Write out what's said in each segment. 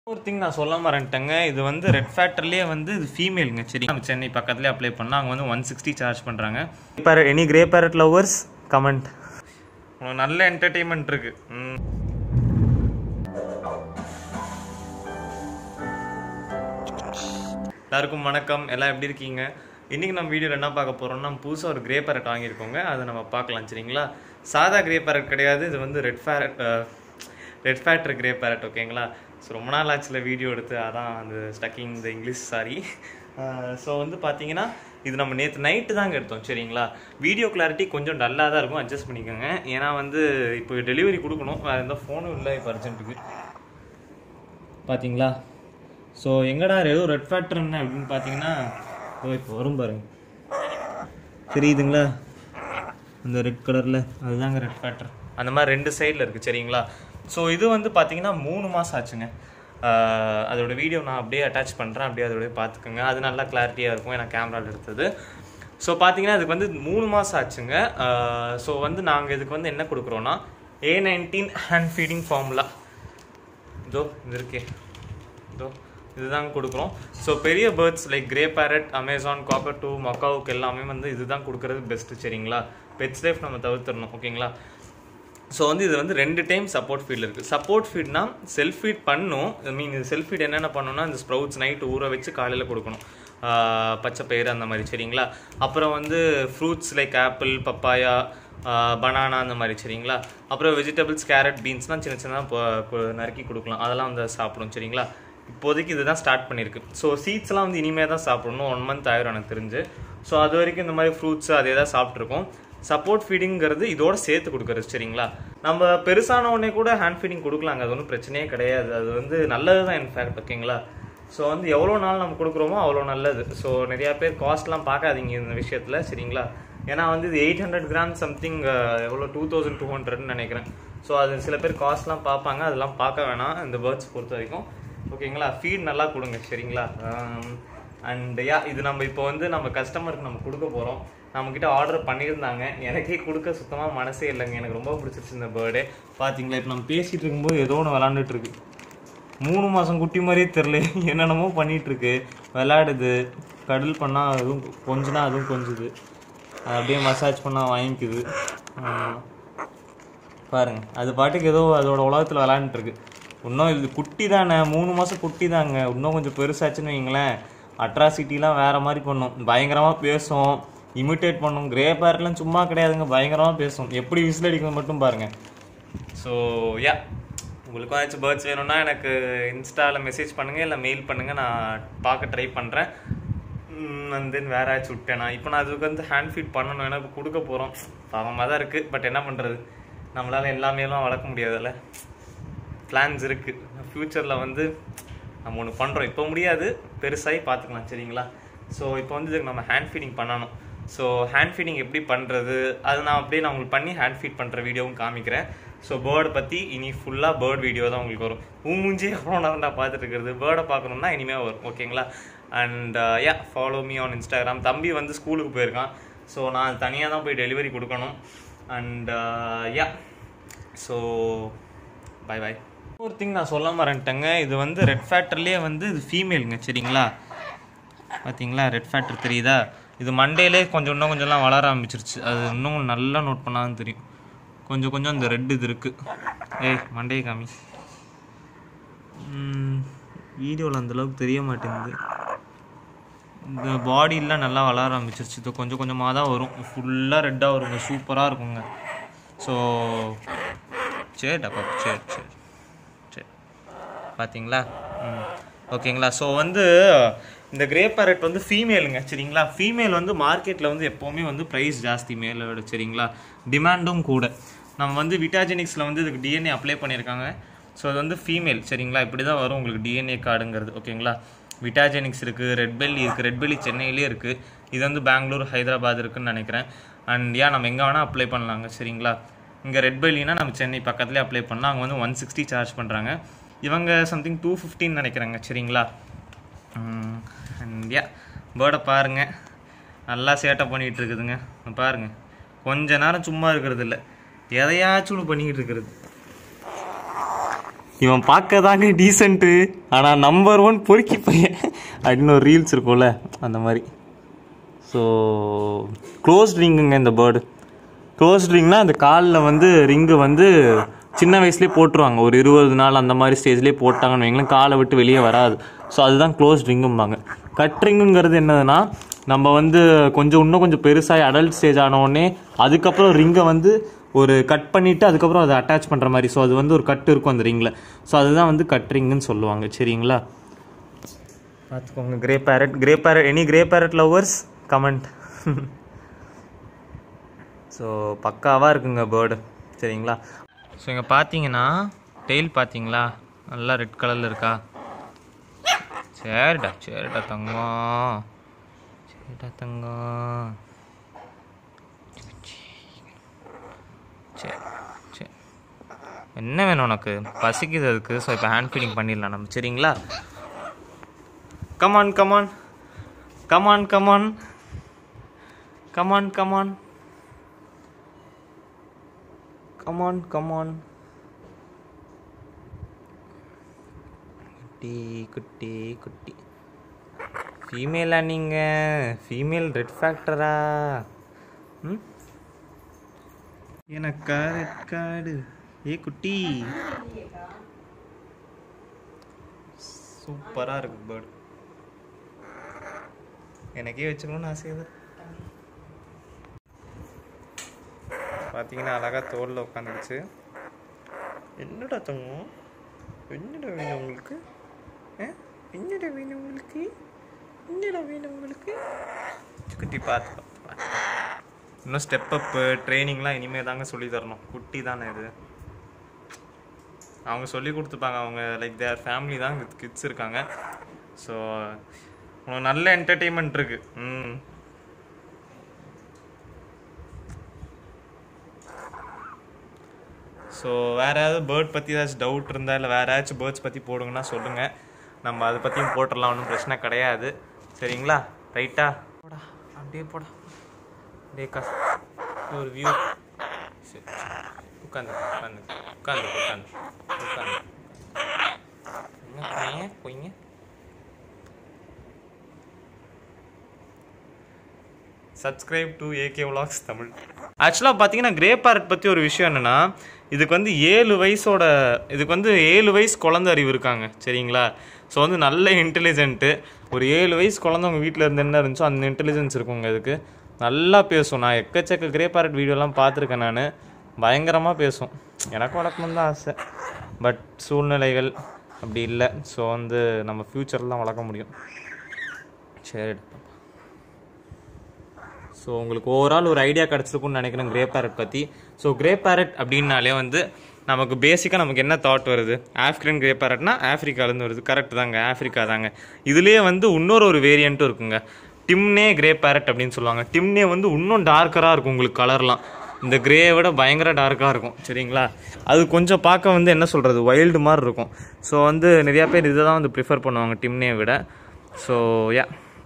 ஒரு திங் நான் சொல்ல மறந்துட்டேங்க இது வந்து ரெட் ஃபேக்டர்லேயே வந்து இது ஃபீமேலுங்க சரி நம்ம சென்னை பக்கத்துலேயே அப்ளை பண்ணால் அவங்க வந்து ஒன் சிக்ஸ்டி சார்ஜ் பண்ணுறாங்க parrot any grey parrot lovers comment உங்களுக்கு நல்ல என்டர்டெயின்மெண்ட் இருக்கு ம். எல்லாருக்கும் வணக்கம் எல்லாம் எப்படி இருக்கீங்க இன்னைக்கு நம்ம வீடியோவில் என்ன பார்க்க போறோம்னா புதுசாக ஒரு கிரே பேரட் வாங்கியிருக்கோங்க அதை நம்ம பார்க்கலாம் சரிங்களா சாதா கிரே பேரட் கிடையாது இது வந்து red parrot red factor grey parrot ஓகேங்களா ஸோ ரொம்ப நாள் ஆச்சுல வீடியோ எடுத்து அதான் அந்த ஸ்டக்கிங் இந்த இங்கிலீஷ் சாரி ஸோ வந்து பார்த்தீங்கன்னா இது நம்ம நேற்று நைட்டு தாங்க எடுத்தோம் சரிங்களா வீடியோ கிளாரிட்டி கொஞ்சம் டல்லாக தான் இருக்கும் அட்ஜஸ்ட் பண்ணிக்கோங்க ஏன்னா வந்து இப்போ டெலிவரி கொடுக்கணும் வேறு எந்த ஃபோனும் இல்லை இப்போ அர்ஜென்ட்டுக்கு பார்த்தீங்களா ஸோ எங்கடா ஏதோ ரெட் ஃபேக்டர் என்ன அப்படின்னு பார்த்தீங்கன்னா இதோ இப்போ வரும் பாருங்க தெரியுதுங்களா அந்த ரெட் கலரில் அதுதாங்க ரெட் ஃபேக்டர் அந்த மாதிரி ரெண்டு சைடில் இருக்குது சரிங்களா ஸோ இது வந்து பார்த்தீங்கன்னா மூணு மாதம் ஆச்சுங்க ஆஹ் அதோட வீடியோ நான் அப்படியே அட்டாச் பண்ணுறேன் அப்படியே அதோட பார்த்துக்கோங்க அது நல்லா கிளாரிட்டியாக இருக்கும் ஏன்னா கேமராவில் எடுத்தது ஸோ பார்த்தீங்கன்னா அதுக்கு வந்து மூணு மாதம் ஆச்சுங்க ஸோ வந்து நாங்கள் இதுக்கு வந்து என்ன கொடுக்குறோன்னா A nineteen hand feeding formula இதோ இது இருக்கே இதோ இதுதாங்க கொடுக்குறோம் ஸோ பெரிய birds like grey parrot Amazon copper to மக்காவுக்கு எல்லாமே வந்து இதுதான் கொடுக்குறது பெஸ்ட்டு சரிங்களா பெட்ஸ் லைஃப் நம்ம தவிர்த்துடணும் ஓகேங்களா ஸோ வந்து இது வந்து ரெண்டு டைம் சப்போர்ட் ஃபீல்டு இருக்குது சப்போர்ட் ஃபீட்னா செல்ஃப் ஃபீட் பண்ணும் ஐ மீன் இது செல்ஃப் ஃபீட் என்னென்ன பண்ணணும்னா இந்த ஸ்ப்ரவுட்ஸ் நைட் ஊற வச்சு காலையில் கொடுக்கணும் ஆஹ் பச்சை பயிறு அந்த மாதிரி சரிங்களா அப்புறம் வந்து fruits like apple papaya banana அந்த மாதிரி சரிங்களா அப்புறம் வெஜிடபிள்ஸ் கேரட் பீன்ஸ்லாம் சின்ன சின்னதாக நறுக்கி கொடுக்கலாம் அதெல்லாம் வந்து சாப்பிடும் சரிங்களா இப்போதைக்கு இதுதான் ஸ்டார்ட் பண்ணியிருக்கு ஸோ சீட்ஸ்லாம் வந்து இனிமே தான் சாப்பிடணும் ஒன் மந்த் ஆயிரும் எனக்கு தெரிஞ்சு ஸோ அது வரைக்கும் இந்த மாதிரி ஃப்ரூட்ஸ் அதே தான் சாப்பிட்ருக்கோம் சப்போர்ட் ஃபீடிங்கிறது இதோட சேர்த்து கொடுக்குறது சரிங்களா நம்ம பெருசான உடனே கூட ஹேண்ட் ஃபீடிங் கொடுக்கலாங்க அது ஒன்றும் பிரச்சனையே கிடையாது அது வந்து நல்லது தான் இன்ஃபேக்ட் ஓகேங்களா ஸோ வந்து எவ்வளோ நாள் நம்ம கொடுக்குறோமோ அவ்வளோ நல்லது ஸோ நிறையா பேர் காஸ்ட்லாம் பார்க்காதீங்க இந்த விஷயத்தில் சரிங்களா ஏன்னா வந்து இது எயிட் ஹண்ட்ரட் கிராம் சம்திங் எவ்வளோ டூ தௌசண்ட் டூ ஹண்ட்ரட்னு நினைக்கிறேன் ஸோ அது சில பேர் காஸ்ட்லாம் பார்ப்பாங்க அதெல்லாம் பார்க்க வேணாம் இந்த பேர்ட்ஸ் பொறுத்த வரைக்கும் ஓகேங்களா ஃபீட் நல்லா கொடுங்க சரிங்களா அண்ட் யா இது நம்ம இப்போ வந்து நம்ம கஸ்டமருக்கு நம்ம கொடுக்க போகிறோம் நம்மக்கிட்ட ஆர்டர் பண்ணியிருந்தாங்க எனக்கே கொடுக்க சுத்தமாக மனசே இல்லைங்க எனக்கு ரொம்ப பிடிச்சிருச்சு இந்த பேர்டே பார்த்தீங்களா இப்போ நம்ம பேசிகிட்டு இருக்கும்போது ஏதோ ஒன்று விளாண்டுட்டு இருக்கு மூணு மாதம் குட்டி மாதிரியே தெரில என்னென்னமோ பண்ணிட்டு இருக்கு விளையாடுது கடல் பண்ணால் அதுவும் கொஞ்சனா அதுவும் கொஞ்சுது அது அப்படியே மசாஜ் பண்ணால் வாங்கிக்குது ஆஹ் பாருங்க அது பாட்டுக்கு ஏதோ அதோட உலகத்தில் விளாண்டுட்டு இருக்கு இன்னும் இது குட்டி தானே மூணு மாதம் குட்டி தாங்க இன்னும் கொஞ்சம் பெருசாச்சுன்னு வைங்களேன் அட்ராசிட்டிலாம் வேற மாதிரி பண்ணும் பயங்கரமாக பேசும் இமிட்டேட் பண்ணும் கிரே பேர்லாம் சும்மா கிடையாதுங்க பயங்கரமாக பேசும் எப்படி விசில் அடிக்கிறது மட்டும் பாருங்க ஸோ யா உங்களுக்கு ஏதாச்சும் பேர்ட்ஸ் வேணும்னா எனக்கு இன்ஸ்டாவில் மெசேஜ் பண்ணுங்கள் இல்லை மெயில் பண்ணுங்கள் நான் பார்க்க ட்ரை பண்ணுறேன் அண்ட் தென் வேற ஏதாச்சும் விட்டேனா இப்போ நான் அதுக்கு வந்து ஹேண்ட் ஃபீட் பண்ணணும் ஏன்னா இப்போ கொடுக்க போகிறோம் பாவமாக தான் இருக்குது பட் என்ன பண்ணுறது நம்மளால் எல்லாமேலாம் வளர்க்க முடியாதுல்ல பிளான்ஸ் இருக்குது ஃப்யூச்சரில் வந்து நம்ம ஒன்று பண்ணுறோம் இப்போ முடியாது பெருசாகி பார்த்துக்கலாம் சரிங்களா ஸோ இப்போ வந்து இதுக்கு நம்ம ஹேண்ட் ஃபீடிங் பண்ணணும் ஸோ ஹேண்ட் ஃபீடிங் எப்படி பண்ணுறது அது நான் அப்படியே நான் உங்களுக்கு பண்ணி ஹேண்ட் ஃபீட் பண்ணுற வீடியோவும் காமிக்கிறேன் ஸோ பேர்டை பற்றி இனி ஃபுல்லாக பேர்ட் வீடியோ தான் உங்களுக்கு வரும் உன் மூஞ்சி அப்புறம் நான் தான் பார்த்துட்டு இருக்கிறது பேர்டை பார்க்கணுன்னா இனிமேல் வரும் ஓகேங்களா and yeah follow me on Instagram தம்பி வந்து ஸ்கூலுக்கு போயிருக்கான் ஸோ நான் தனியாக தான் போய் டெலிவரி கொடுக்கணும் and yeah so bye bye ஒரு திங் நான் சொல்ல மறந்துட்டேங்க இது வந்து ரெட் ஃபேக்டர்லேயே வந்து இது ஃபீமேலுங்க சரிங்களா பார்த்தீங்களா ரெட் ஃபேக்டர் தெரியுதா இது மண்டேலே கொஞ்சம் இன்னும் கொஞ்சம்லாம் வளர ஆரம்பிச்சிருச்சு அது இன்னும் நல்லா நோட் பண்ணாதான் தெரியும் கொஞ்சம் கொஞ்சம் இந்த ரெட் இது இருக்குது ஏய் மண்டையை காமி வீடியோவில் அந்தளவுக்கு தெரிய மாட்டேங்குது இந்த பாடியெலாம் நல்லா வளர ஆரம்பிச்சிருச்சு இது கொஞ்சம் கொஞ்சமாக தான் வரும் ஃபுல்லாக ரெட்டாக வருங்க சூப்பராக இருக்குங்க ஸோ சரி டப்பா சரி சரி சரி பார்த்தீங்களா ம் ஓகேங்களா ஸோ வந்து இந்த கிரே பேரட் வந்து ஃபீமேலுங்க சரிங்களா ஃபீமேல் வந்து மார்க்கெட்டில் வந்து எப்போவுமே வந்து ப்ரைஸ் ஜாஸ்தி மேலே விட சரிங்களா டிமாண்டும் கூட நம்ம வந்து விட்டாஜெனிக்ஸில் வந்து இதுக்கு டிஎன்ஏ அப்ளை பண்ணியிருக்காங்க ஸோ அது வந்து ஃபீமேல் சரிங்களா இப்படி தான் வரும் உங்களுக்கு டிஎன்ஏ கார்டுங்கிறது ஓகேங்களா விட்டாஜெனிக்ஸ் இருக்குது ரெட் பெல்லி இருக்குது ரெட் பெல்லி சென்னையிலே இருக்குது இது வந்து பெங்களூர் ஹைதராபாத் இருக்குன்னு நினைக்கிறேன் அண்ட் யா நம்ம எங்கே வேணால் அப்ளை பண்ணலாங்க சரிங்களா இங்கே ரெட் பெல்லினா நம்ம சென்னை பக்கத்துலேயே அப்ளை பண்ணால் அவங்க வந்து ஒன் சிக்ஸ்டி சார்ஜ் பண்ணுறாங்க இவங்க சம்திங் டூ ஃபிஃப்டின்னு நினைக்கிறாங்க சரிங்களா அண்ட் யா பேர்டை பாருங்கள் நல்லா சேட்டை பண்ணிகிட்டு இருக்குதுங்க இங்க பாருங்க கொஞ்ச நேரம் சும்மா இருக்கிறது இல்லை எதையாச்சும் ஒன்று பண்ணிக்கிட்டு இருக்கிறது இவன் பார்க்க தாங்க டீசென்ட்டு ஆனால் நம்பர் ஒன் பொறுக்கி பையன் அப்படின்னு ஒரு ரீல்ஸ் இருக்கும்ல அந்த மாதிரி ஸோ க்ளோஸ் ரிங்குங்க இந்த பேர்டு க்ளோஸ் ரிங்னா அந்த காலில் வந்து ரிங்கு வந்து சின்ன வயசுலேயே போட்டுருவாங்க ஒரு இருபது நாள் அந்த மாதிரி ஸ்டேஜ்லேயே போட்டாங்கன்னு வைங்களேன் காலை விட்டு வெளியே வராது ஸோ அதுதான் க்ளோஸ் ரிங்கும்பாங்க கட் ரிங்குங்கிறது என்னதுன்னா நம்ம வந்து கொஞ்சம் இன்னும் கொஞ்சம் பெருசாகி அடல்ட் ஸ்டேஜ் ஆன உடனே அதுக்கப்புறம் ரிங்கை வந்து ஒரு கட் பண்ணிவிட்டு அதுக்கப்புறம் அதை அட்டாச் பண்ணுற மாதிரி ஸோ அது வந்து ஒரு கட் இருக்கும் அந்த ரிங்கில் ஸோ அதுதான் வந்து கட் ரிங்குன்னு சொல்லுவாங்க சரிங்களா பார்த்துக்கோங்க grey parrot grey parrot any grey parrot lovers comment so பக்காவாக இருக்குங்க பேர்டு சரிங்களா ஸோ இங்கே பார்த்தீங்கன்னா டெய்ல் பார்த்தீங்களா நல்லா ரெட் கலரில் இருக்கா சரிடா சரிடா தங்கம் சரிடா தங்கம் சரி சரி என்ன வேணும் உனக்கு பசிக்குது அதுக்கு ஸோ இப்போ ஹேண்ட் ஃபீடிங் பண்ணிடலாம் நம்ம சரிங்களா come on come on come on come on come on come on come on come on குட்டி குட்டி குட்டி ஃபீமேலா நீங்கள் ஃபீமேல் ரெட் ஃபேக்டரா ம் எனக்கா ரெட் கார்டு ஏ குட்டி சூப்பராக இருக்கு பேர்டு எனக்கே வச்சுக்கணும்னு ஆசையாக பார்த்தீங்கன்னா அழகாக தோலில் உட்காந்துருச்சு என்னடா தங்கம் என்னடா வேணும் உங்களுக்கு ஆ? என்னடா வேணும் உங்களுக்கு என்னடா வேணும் உங்களுக்கு குட்டி பார்த்து பார்த்து பார்த்து இன்னும் ஸ்டெப் அப்பு ட்ரைனிங்லாம் இனிமேல் தாங்க சொல்லி தரணும் குட்டி தானே இது அவங்க சொல்லி கொடுத்துப்பாங்க அவங்க லைக் தேர் ஃபேமிலி தான் கிட்ஸ் இருக்காங்க ஸோ உனக்கு நல்ல என்டர்டெயின்மெண்ட் இருக்கு ம் ஸோ வேறு ஏதாவது பேர்ட் பற்றி ஏதாச்சும் டவுட் இருந்தால் இல்லை வேறு ஏதாச்சும் பேர்ட்ஸ் பற்றி போடுங்கன்னா சொல்லுங்கள் நம்ம அதை பற்றியும் போட்டுடலாம் ஒன்றும் பிரச்சனை கிடையாது சரிங்களா ரைட்டா போடா அப்படியே போடா அப்படியே கா ஒரு வியூ சரி உட்காந்து உட்காந்து உட்காந்து உட்காந்து உட்காந்து என்ன பொய்ங்க பொய்ங்க சப்ஸ்கிரைப் டு ஏகே vlogs தமிழ் ஆக்சுவலாக பார்த்தீங்கன்னா கிரே பேரட் பற்றி ஒரு விஷயம் என்னென்னா இதுக்கு வந்து ஏழு வயசோட இதுக்கு வந்து ஏழு வயசு குழந்தை அறிவு இருக்காங்க சரிங்களா ஸோ வந்து நல்ல இன்டெலிஜென்ட்டு ஒரு ஏழு வயசு குழந்தை உங்கள் வீட்டில் இருந்து என்ன இருந்துச்சோ அந்த இன்டெலிஜென்ஸ் இருக்குங்க இதுக்கு நல்லா பேசும் நான் எக்கச்சக்க கிரே பேரட் வீடியோலாம் பார்த்துருக்கேன் நான் பயங்கரமாக பேசும் எனக்கு வளர்க்கணும்னு தான் ஆசை பட் சூழ்நிலைகள் அப்படி இல்லை ஸோ வந்து நம்ம ஃப்யூச்சரில் தான் வளர்க்க முடியும் சரி ஸோ உங்களுக்கு ஓவரால் ஒரு ஐடியா கிடச்சிருக்கும்னு நினைக்கிறேன் கிரே பேரட் பற்றி ஸோ கிரே பேரட் அப்படின்னாலே வந்து நமக்கு பேசிக்காக நமக்கு என்ன தாட் வருது ஆஃப்ரிக்கன் கிரே பேரட்னா ஆஃப்ரிக்காலேருந்து வருது கரெக்ட் தாங்க ஆஃப்ரிக்கா தாங்க இதுலேயே வந்து இன்னொரு ஒரு வேரியண்ட்டும் இருக்குங்க டிம்னே கிரே பேரட் அப்படின்னு சொல்லுவாங்க டிம்னே வந்து இன்னும் டார்க்கராக இருக்கும் உங்களுக்கு கலர்லாம் இந்த கிரேயை விட பயங்கர டார்க்காக இருக்கும் சரிங்களா அது கொஞ்சம் பார்க்க வந்து என்ன சொல்கிறது வைல்டு மாதிரி இருக்கும் ஸோ வந்து நிறையா பேர் இதை தான் வந்து ப்ரிஃபர் பண்ணுவாங்க டிம்னே விட ஸோ யா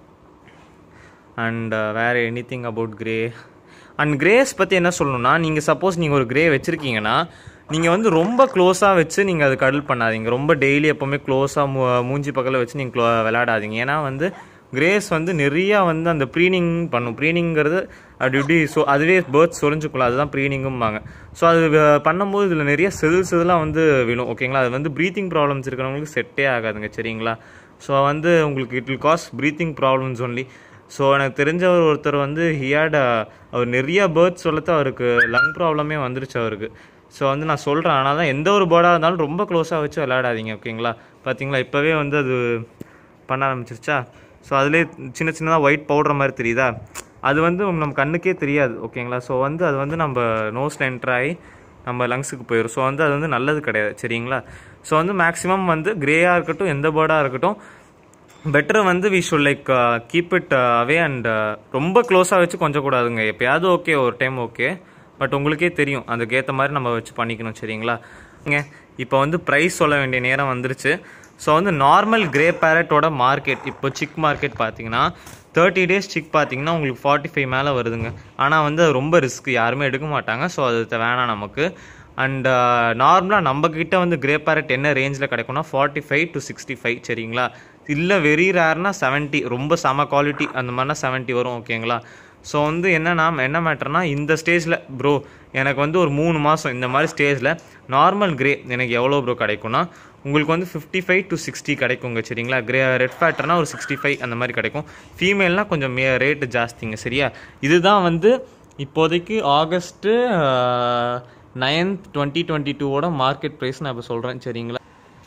அண்ட் வேறு anything about grey and greys பற்றி என்ன சொல்லணும்னா நீங்கள் சப்போஸ் நீங்கள் ஒரு கிரே வச்சுருக்கீங்கன்னா நீங்கள் வந்து ரொம்ப க்ளோஸாக வச்சு நீங்கள் அது கடல் பண்ணாதீங்க ரொம்ப டெய்லி எப்போவுமே க்ளோஸாக மூ மூஞ்சி பக்கத்தில் வச்சு நீங்கள் க்ளோ விளையாடாதீங்க ஏன்னா வந்து கிரேஸ் வந்து நிறையா வந்து அந்த ப்ரீனிங் பண்ணும் ப்ரீனிங்கிறது அப்படி இப்படி ஸோ அதுவே பேர்ட்ஸ் சொரிஞ்சுக்கலாம் அதுதான் ப்ரீனிங்கும்பாங்க ஸோ அது வ- பண்ணும்போது இதில் நிறைய செதில் செதிலாக வந்து விழும் ஓகேங்களா அது வந்து ப்ரீத்திங் ப்ராப்ளம்ஸ் இருக்கிறவங்களுக்கு செட்டே ஆகாதுங்க சரிங்களா ஸோ வந்து உங்களுக்கு it will cause breathing problems only so எனக்கு தெரிஞ்சவர் ஒருத்தர் வந்து ஹியாட் அவர் நிறைய பேர்ட்ஸ் சொல்லத்து அவருக்கு லங் ப்ராப்ளமே வந்துருச்சு அவருக்கு ஸோ வந்து நான் சொல்கிறேன் ஆனால் தான் எந்த ஒரு பேர்டாக இருந்தாலும் ரொம்ப க்ளோஸாக வச்சு விளையாடாதீங்க ஓகேங்களா பார்த்தீங்களா இப்போவே வந்து அது பண்ண ஆரம்பிச்சிருச்சா ஸோ அதுலேயே சின்ன சின்னதாக ஒயிட் பவுடர் மாதிரி தெரியுதா அது வந்து நம்ம கண்ணுக்கே தெரியாது ஓகேங்களா ஸோ வந்து அது வந்து நம்ம நோஸில் என்டர் ஆகி நம்ம லங்ஸுக்கு போயிடும் ஸோ வந்து அது வந்து நல்லது கிடையாது சரிங்களா ஸோ வந்து மேக்ஸிமம் வந்து கிரேயாக இருக்கட்டும் எந்த பேர்டாக இருக்கட்டும் பெட்டர் வந்து we should like keep it away and ரொம்ப க்ளோஸாக வச்சு கொஞ்சம் கூடாதுங்க எப்பயாவது ஓகே ஒரு டைம் ஓகே பட் உங்களுக்கே தெரியும் அதுக்கேற்ற மாதிரி நம்ம வச்சு பண்ணிக்கணும் சரிங்களா இங்க இப்போ வந்து ப்ரைஸ் சொல்ல வேண்டிய நேரம் வந்துருச்சு ஸோ வந்து நார்மல் கிரே பேரட்டோட மார்க்கெட் இப்போ சிக் மார்க்கெட் பார்த்தீங்கன்னா தேர்ட்டி டேஸ் சிக் பார்த்தீங்கன்னா உங்களுக்கு ஃபார்ட்டி ஃபைவ் மேலே வருதுங்க ஆனால் வந்து அது ரொம்ப ரிஸ்க் யாருமே எடுக்க மாட்டாங்க ஸோ அது த- வேணாம் நமக்கு அண்ட் நார்மலாக நம்ம கிட்ட வந்து கிரே பேரட் என்ன ரேஞ்சில் கிடைக்கும்னா forty five to sixty five சரிங்களா இல்லை வெரி ரேர்னா செவன்ட்டி ரொம்ப செம குவாலிட்டி அந்த மாதிரினா செவன்ட்டி வரும் ஓகேங்களா ஸோ வந்து என்னன்னா என்ன மேட்டர்னா இந்த ஸ்டேஜில் ப்ரோ எனக்கு வந்து ஒரு மூணு மாதம் இந்த மாதிரி ஸ்டேஜில் நார்மல் கிரே எனக்கு எவ்வளோ ப்ரோ கிடைக்கும்னா உங்களுக்கு வந்து ஃபிஃப்டி ஃபைவ் டு சிக்ஸ்டி கிடைக்குங்க சரிங்களா கிரே ரெட் ஃபேட்டர்னா ஒரு சிக்ஸ்டி ஃபைவ் அந்த மாதிரி கிடைக்கும் ஃபீமேல்னால் கொஞ்சம் மே ரேட்டு ஜாஸ்திங்க சரியா இதுதான் வந்து இப்போதைக்கு ஆகஸ்ட்டு நைன்த் டுவெண்ட்டி டுவெண்ட்டி டூவோட மார்க்கெட் ப்ரைஸ் நான் இப்போ சொல்கிறேன் சரிங்களா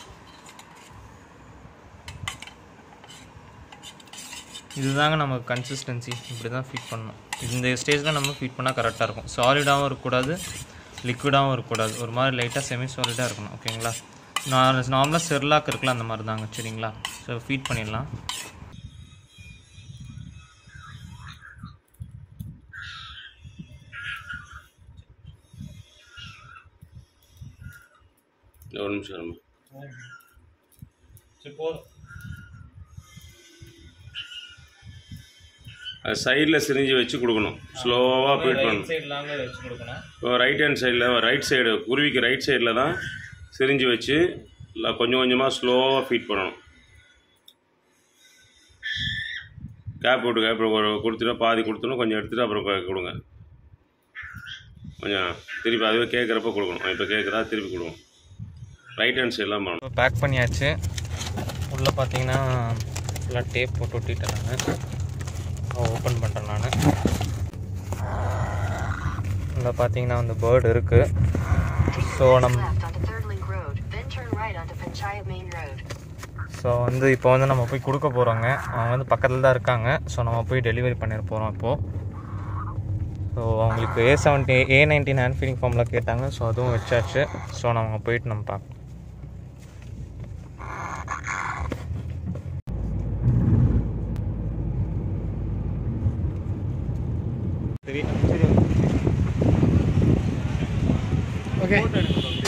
இதுதாங்க நமக்கு கன்சிஸ்டன்சி இப்படி தான் ஃபீட் பண்ணணும் இந்த ஸ்டேஜில் நம்ம ஃபீட் பண்ணால் கரெக்டாக இருக்கும் சாலிடாகவும் இருக்கக்கூடாது லிக்விடாகவும் இருக்கக்கூடாது ஒரு மாதிரி லைட்டாக செமி சாலிடாக இருக்கணும் ஓகேங்களா நான் நார்மலாக செர்லாக் இருக்கலாம் அந்த மாதிரி தாங்க சரிங்களா ஸோ ஃபீட் பண்ணிடலாம் ஒரு நிமிஷம் இருமா. சரி போதும் அது சைடில் சிரிஞ்சு வச்சு கொடுக்கணும் ஸ்லோவாக ஃபீட் பண்ணணும் சைட்லாங்க வச்சு கொடுக்கணும் இப்போ ரைட் ஹேண்ட் சைடில் ரைட் சைடு குருவிக்கு ரைட் சைடில் தான் சிரிஞ்சு வச்சு இல்லை கொஞ்சம் கொஞ்சமாக ஸ்லோவாக ஃபீட் பண்ணணும் கேப் விட்டு கேப் கொடுத்துட்டு பாதி கொடுத்துணும் கொஞ்சம் எடுத்துகிட்டு அப்புறம் கொ- கொடுங்க கொஞ்சம் திருப்பி அதுவே கேட்குறப்ப கொடுக்கணும் இப்போ கேட்குறா திருப்பி கொடுங்க ரைட் ஹேண்ட் சைட்லாம் பண்ணணும் இப்போ பேக் பண்ணியாச்சு உள்ளே பார்த்தீங்கன்னா எல்லாம் டேப் போட்டு ஒட்டிட்டேன் நான் ஓப்பன் பண்ணுறேன் நான் உள்ளே பார்த்தீங்கன்னா அந்த பேர்டு இருக்குது ஸோ நம்ம left onto Third Link Road, then turn right onto Panchayat Main Road. So வந்து இப்போ வந்து நம்ம போய் கொடுக்க போகிறோங்க அவங்க வந்து பக்கத்தில் தான் இருக்காங்க ஸோ நம்ம போய் டெலிவரி பண்ணிட போகிறோம் இப்போது ஸோ அவங்களுக்கு A seventy A nineteen hand feeding ஃபார்மில் கேட்டாங்க ஸோ அதுவும் வச்சாச்சு ஸோ நம்ம போயிட்டு நம்ம பார்க்கலாம் சரி ஓகே